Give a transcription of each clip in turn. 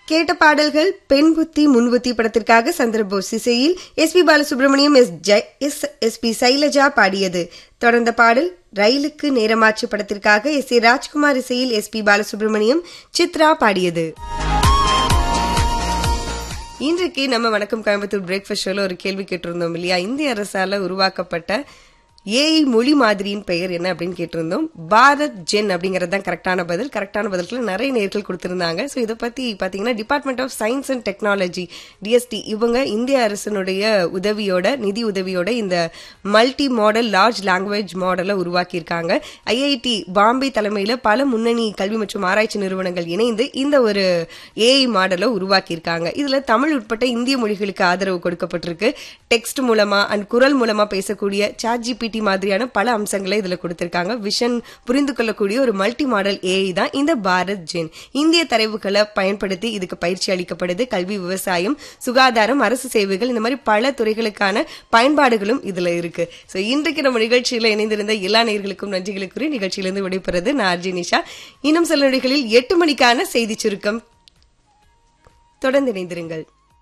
கேட்ட பாடல்கள் பெண் புத்தி முன் புத்தி படத்திற்காக சந்திரபோஸ் இசையில் S P Balasubrahmanyam S Jai S S P Sailaja பாடியது தொடர்ந்த பாடல் ரயிலுக்கு நேரமாச்சு படத்திற்காக எஸ் ஏ ராஜ்குமார் இசையில் எஸ் பி பாலசுப்ரமணியம் சித்ரா பாடியது இன்றைக்கு நம்ம வணக்கம் கோயம்புத்தூர் பிரேக்ஃபாஸ்ட் ஷோல ஒரு கேள்வி கேட்டிருந்தோம் இல்லையா இந்திய அரசால உருவாக்கப்பட்ட ஏஐ மொழி மாதிரியின் பெயர் என்ன அப்படின்னு கேட்டிருந்தோம் பாரத் ஜென் அப்படிங்கிறது தான் கரெக்டான பதில் கரெக்டான பதில்கள் நிறைய நேர்கள் கொடுத்திருந்தாங்க ஸோ இதை பத்தி பாத்தீங்கன்னா department of science and technology DST இவங்க இந்திய அரசினுடைய உதவியோட நிதி உதவியோட இந்த மல்டி மாடல் லார்ஜ் லாங்குவேஜ் மாடலை உருவாக்கியிருக்காங்க ஐஐடி பாம்பே தலைமையில பல முன்னணி கல்வி மற்றும் ஆராய்ச்சி நிறுவனங்கள் இணைந்து இந்த ஒரு ஏஐ மாடலை உருவாக்கியிருக்காங்க இதுல தமிழ் உட்பட்ட இந்திய மொழிகளுக்கு ஆதரவு கொடுக்கப்பட்டிருக்கு டெக்ஸ்ட் மூலமா அண்ட் குரல் மூலமா பேசக்கூடிய சாட் ஜிபிடி மாதிரியான பல அம்சங்களை இதுல கொடுத்திருக்காங்க விஷன் புரிந்து கொள்ளக்கூடிய ஒரு மல்டி மாடல் ஏஐ தான் இந்த பாரத் ஜென் இந்திய தரவுகளை பயன்படுத்தி இதுக்கு பயிற்சி அளிக்கப்படுது கல்வி விவசாயம் சுகாதாரம் அரசு சேவைகள் இந்த மாதிரி பல துறைகளுக்கான பயன்பாடுகளும் இதுல இருக்கு சோ இன்றைக்கு நம்ம நிகழ்ச்சியில இணைந்திருந்த எல்லா நேர்களுக்கும் நன்றிகளை கூறி நிகழ்ச்சியிலிருந்து விடைபெறுறது நான் அர்ஜி நிஷா இன்னும் சில நொடிகளில் எட்டு மணிக்கான செய்தி சுருக்கம் தொடர்ந்து இணைந்திருங்கள்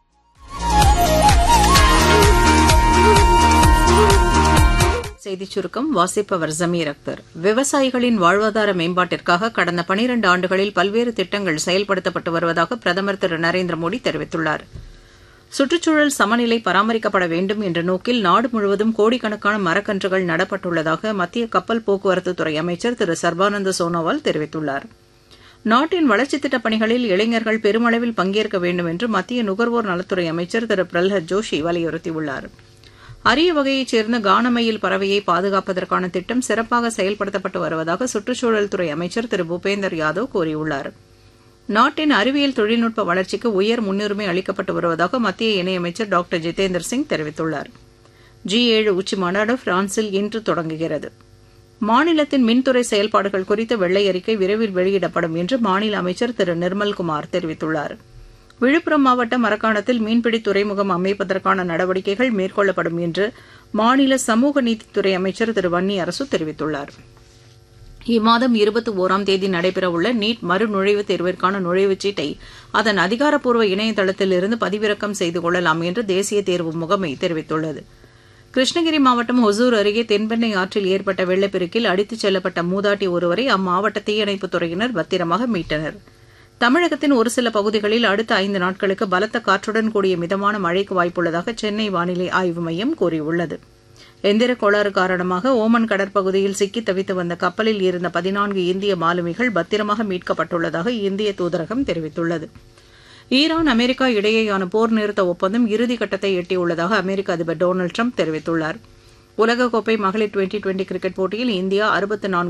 செய்திச் சுருக்கம் வாசிப்பவர் ஜமீர் அக்தர் விவசாயிகளின் வாழ்வாதார மேம்பாட்டிற்காக கடந்த பனிரண்டு ஆண்டுகளில் பல்வேறு திட்டங்கள் செயல்படுத்தப்பட்டு வருவதாக பிரதமர் திரு நரேந்திர மோடி தெரிவித்துள்ளார் சுற்றுச்சூழல் சமநிலை பராமரிக்கப்பட வேண்டும் என்ற நோக்கில் நாடு முழுவதும் கோடிக்கணக்கான மரக்கன்றுகள் நடப்பட்டுள்ளதாக மத்திய கப்பல் போக்குவரத்துத்துறை அமைச்சர் திரு சர்பானந்த சோனோவால் தெரிவித்துள்ளார் நாட்டின் வளர்ச்சித் திட்டப் பணிகளில் இளைஞர்கள் பெருமளவில் பங்கேற்க வேண்டும் என்று மத்திய நுகர்வோர் நலத்துறை அமைச்சர் திரு பிரல்ஹத் ஜோஷி வலியுறுத்தியுள்ளாா் அரிய வகையைச் சேர்ந்த கானமயில் பறவையை பாதுகாப்பதற்கான திட்டம் சிறப்பாக செயல்படுத்தப்பட்டு வருவதாக சுற்றுச்சூழல் துறை அமைச்சர் திரு பூபேந்தர் யாதவ் கூறியுள்ளார் நாட்டின் அறிவியல் தொழில்நுட்ப வளர்ச்சிக்கு உயர் முன்னுரிமை அளிக்கப்பட்டு வருவதாக மத்திய இணையமைச்சர் டாக்டர் ஜிதேந்தர் சிங் தெரிவித்துள்ளார் ஜி ஏழு உச்சி மாநாடு பிரான்சில் இன்று தொடங்குகிறது மாநிலத்தின் மின்துறை செயல்பாடுகள் குறித்த வெள்ளை அறிக்கை விரைவில் வெளியிடப்படும் என்று மாநில அமைச்சர் திரு நிர்மல்குமார் தெரிவித்துள்ளாா் விழுப்புரம் மாவட்டம் மரக்காணத்தில் மீன்பிடி துறைமுகம் அமைப்பதற்கான நடவடிக்கைகள் மேற்கொள்ளப்படும் என்று மாநில சமூக நீதித்துறை அமைச்சர் திரு வன்னி அரசு தெரிவித்துள்ளார் இம்மாதம் இருபத்தி ஓராம் தேதி நடைபெறவுள்ள நீட் மறுநுழைவுத் தேர்விற்கான நுழைவுச் சீட்டை அதன் அதிகாரப்பூர்வ இணையதளத்தில் இருந்து பதிவிறக்கம் செய்து கொள்ளலாம் என்று தேசிய தேர்வு முகமை தெரிவித்துள்ளது கிருஷ்ணகிரி மாவட்டம் ஒசூர் அருகே தென்பெண்ணை ஆற்றில் ஏற்பட்ட வெள்ளப்பெருக்கில் அடித்துச் செல்லப்பட்ட மூதாட்டி ஒருவரை அம்மாவட்ட தீயணைப்புத் துறையினர் பத்திரமாக மீட்டனா் தமிழகத்தின் ஒரு சில பகுதிகளில் அடுத்த ஐந்து நாட்களுக்கு பலத்த காற்றுடன் கூடிய மிதமான மழைக்கு வாய்ப்புள்ளதாக சென்னை வானிலை ஆய்வு மையம் கூறியுள்ளது எந்திர கோளாறு காரணமாக ஓமன் கடற்பகுதியில் சிக்கி தவித்து வந்த கப்பலில் இருந்த பதினான்கு இந்திய மாலுமிகள் பத்திரமாக மீட்கப்பட்டுள்ளதாக இந்திய தூதரகம் தெரிவித்துள்ளது ஈரான் அமெரிக்கா இடையேயான போர் நிறுத்த ஒப்பந்தம் இறுதிக்கட்டத்தை எட்டியுள்ளதாக அமெரிக்க அதிபர் டொனால்டு ட்ரம்ப் தெரிவித்துள்ளார் உலகக்கோப்பை மகளிர் டுவெண்டி டுவெண்டி கிரிக்கெட் போட்டியில் இந்தியா அறுபத்தி நான்கு